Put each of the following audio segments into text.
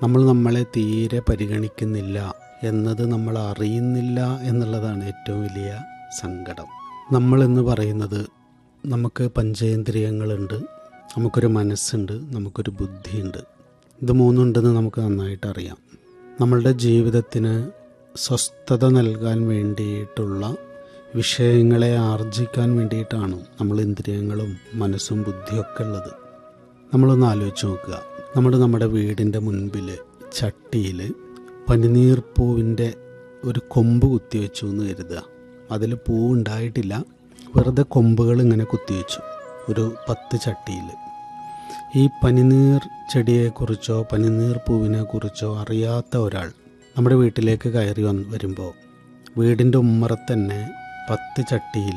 നമ്മൾ നമ്മളെ തീരെ പരിഗണിക്കുന്നില്ല എന്നത് നമ്മൾ അറിയുന്നില്ല എന്നുള്ളതാണ് ഏറ്റവും വലിയ സങ്കടം നമ്മളെന്ന് പറയുന്നത് നമുക്ക് പഞ്ചേന്ദ്രിയങ്ങളുണ്ട് നമുക്കൊരു മനസ്സുണ്ട് നമുക്കൊരു ബുദ്ധിയുണ്ട് ഇത് മൂന്നുണ്ടെന്ന് നമുക്ക് നന്നായിട്ട് അറിയാം നമ്മളുടെ ജീവിതത്തിന് സ്വസ്ഥത നൽകാൻ വേണ്ടിയിട്ടുള്ള വിഷയങ്ങളെ ആർജിക്കാൻ വേണ്ടിയിട്ടാണ് നമ്മൾ ഇന്ദ്രിയങ്ങളും മനസ്സും ബുദ്ധിയൊക്കെ ഉള്ളത് നമ്മളൊന്ന് ആലോചിച്ച് നോക്കുക നമ്മൾ നമ്മുടെ വീടിൻ്റെ മുൻപിൽ ചട്ടിയിൽ പനിനീർ പൂവിൻ്റെ ഒരു കൊമ്പ് കുത്തിവെച്ചു എന്ന് കരുതുക അതിൽ പൂവ് ഉണ്ടായിട്ടില്ല വെറുതെ കൊമ്പുകൾ ഇങ്ങനെ കുത്തിവെച്ചു ഒരു പത്ത് ചട്ടിയിൽ ഈ പനിനീർ ചെടിയെക്കുറിച്ചോ പനിനീർ പൂവിനെ കുറിച്ചോ അറിയാത്ത ഒരാൾ നമ്മുടെ വീട്ടിലേക്ക് കയറി വന്ന് വരുമ്പോൾ വീടിൻ്റെ ഉമ്മറത്ത് തന്നെ പത്ത് ചട്ടിയിൽ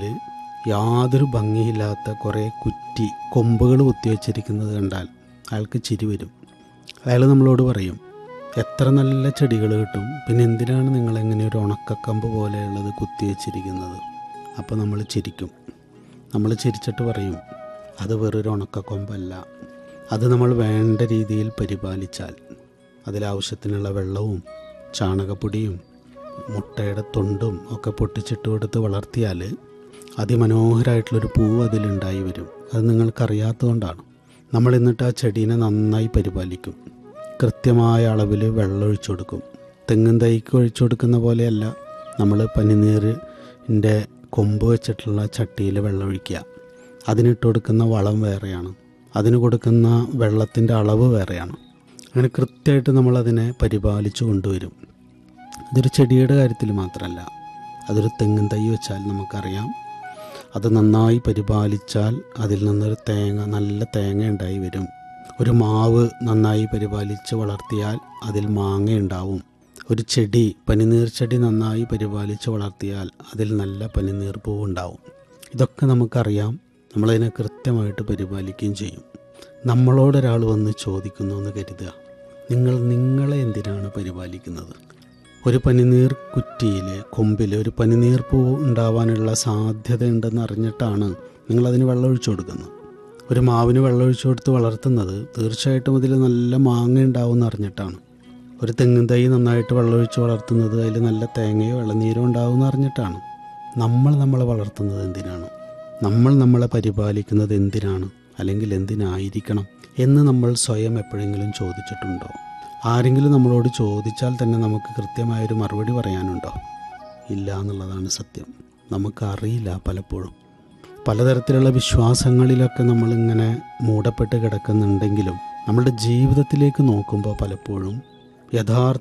യാതൊരു ഭംഗിയില്ലാത്ത കുറേ കുറ്റി കൊമ്പുകൾ കുത്തിവെച്ചിരിക്കുന്നത് കണ്ടാൽ അയാൾക്ക് ചിരി വരും അയാൾ നമ്മളോട് പറയും എത്ര നല്ല ചെടികൾ കിട്ടും പിന്നെ എന്തിനാണ് നിങ്ങൾ എങ്ങനെ ഒരു ഉണക്കക്കമ്പ് പോലെയുള്ളത് കുത്തിവെച്ചിരിക്കുന്നത് അപ്പോൾ നമ്മൾ ചിരിക്കും നമ്മൾ ചിരിച്ചിട്ട് പറയും അത് വെറൊരു ഉണക്കക്കൊമ്പല്ല അത് നമ്മൾ വേണ്ട രീതിയിൽ പരിപാലിച്ചാൽ അതിലാവശ്യത്തിനുള്ള വെള്ളവും ചാണകപ്പൊടിയും മുട്ടയുടെ തൊണ്ടും ഒക്കെ പൊട്ടിച്ചിട്ട് കൊടുത്ത് വളർത്തിയാൽ അതിമനോഹരമായിട്ടുള്ളൊരു പൂവ് അതിലുണ്ടായി വരും അത് നിങ്ങൾക്കറിയാത്തതുകൊണ്ടാണ് നമ്മൾ എന്നിട്ട് ആ ചെടീനെ നന്നായി പരിപാലിക്കും കൃത്യമായ അളവിൽ വെള്ളം ഒഴിച്ചു കൊടുക്കും തെങ്ങും തൈക്ക് ഒഴിച്ചു കൊടുക്കുന്ന പോലെയല്ല നമ്മൾ പനിനീറിൻ്റെ കൊമ്പ് വെച്ചിട്ടുള്ള ചട്ടിയിൽ വെള്ളം ഒഴിക്കുക അതിനിട്ട് കൊടുക്കുന്ന വളം വേറെയാണ് അതിന് കൊടുക്കുന്ന വെള്ളത്തിൻ്റെ അളവ് വേറെയാണ് അങ്ങനെ കൃത്യമായിട്ട് നമ്മളതിനെ പരിപാലിച്ചു കൊണ്ടുവരും ഇതൊരു ചെടിയുടെ കാര്യത്തിൽ മാത്രമല്ല അതൊരു തെങ്ങും തൈ വെച്ചാൽ നമുക്കറിയാം അത് നന്നായി പരിപാലിച്ചാൽ അതിൽ നിന്നൊരു തേങ്ങ നല്ല തേങ്ങ ഉണ്ടായി വരും ഒരു മാവ് നന്നായി പരിപാലിച്ച് വളർത്തിയാൽ അതിൽ മാങ്ങ ഉണ്ടാവും ഒരു ചെടി പനിനീർ ചെടി നന്നായി പരിപാലിച്ച് വളർത്തിയാൽ അതിൽ നല്ല പനിനീർ പൂവ് ഉണ്ടാവും ഇതൊക്കെ നമുക്കറിയാം നമ്മളതിനെ കൃത്യമായിട്ട് പരിപാലിക്കുകയും ചെയ്യും നമ്മളോടൊരാൾ വന്ന് ചോദിക്കുന്നു എന്ന് കരുതുക നിങ്ങൾ നിങ്ങളെ എന്തിനാണ് പരിപാലിക്കുന്നത് ഒരു പനിനീർ കുറ്റിയിൽ കൊമ്പിൽ ഒരു പനിനീർ പൂ ഉണ്ടാവാനുള്ള സാധ്യത ഉണ്ടെന്ന് അറിഞ്ഞിട്ടാണ് നിങ്ങളതിന് വെള്ളമൊഴിച്ചു കൊടുക്കുന്നത് ഒരു മാവിന് വെള്ളമൊഴിച്ചു കൊടുത്ത് വളർത്തുന്നത് തീർച്ചയായിട്ടും അതിൽ നല്ല മാങ്ങ ഉണ്ടാവും എന്ന് അറിഞ്ഞിട്ടാണ് ഒരു തെങ്ങിൻ തൈ നന്നായിട്ട് വെള്ളമൊഴിച്ച് വളർത്തുന്നത് അതിൽ നല്ല തേങ്ങയോ ഇളനീരോ ഉണ്ടാവും എന്ന് അറിഞ്ഞിട്ടാണ് നമ്മൾ നമ്മളെ വളർത്തുന്നത് എന്തിനാണ് നമ്മൾ നമ്മളെ പരിപാലിക്കുന്നത് എന്തിനാണ് അല്ലെങ്കിൽ എന്തിനായിരിക്കണം എന്ന് നമ്മൾ സ്വയം എപ്പോഴെങ്കിലും ചോദിച്ചിട്ടുണ്ടോ ആരെങ്കിലും നമ്മളോട് ചോദിച്ചാൽ തന്നെ നമുക്ക് കൃത്യമായൊരു മറുപടി പറയാനുണ്ടോ ഇല്ല എന്നുള്ളതാണ് സത്യം നമുക്കറിയില്ല പലപ്പോഴും പലതരത്തിലുള്ള വിശ്വാസങ്ങളിലൊക്കെ നമ്മളിങ്ങനെ മൂടപ്പെട്ട് കിടക്കുന്നുണ്ടെങ്കിലും നമ്മുടെ ജീവിതത്തിലേക്ക് നോക്കുമ്പോൾ പലപ്പോഴും യഥാർത്ഥ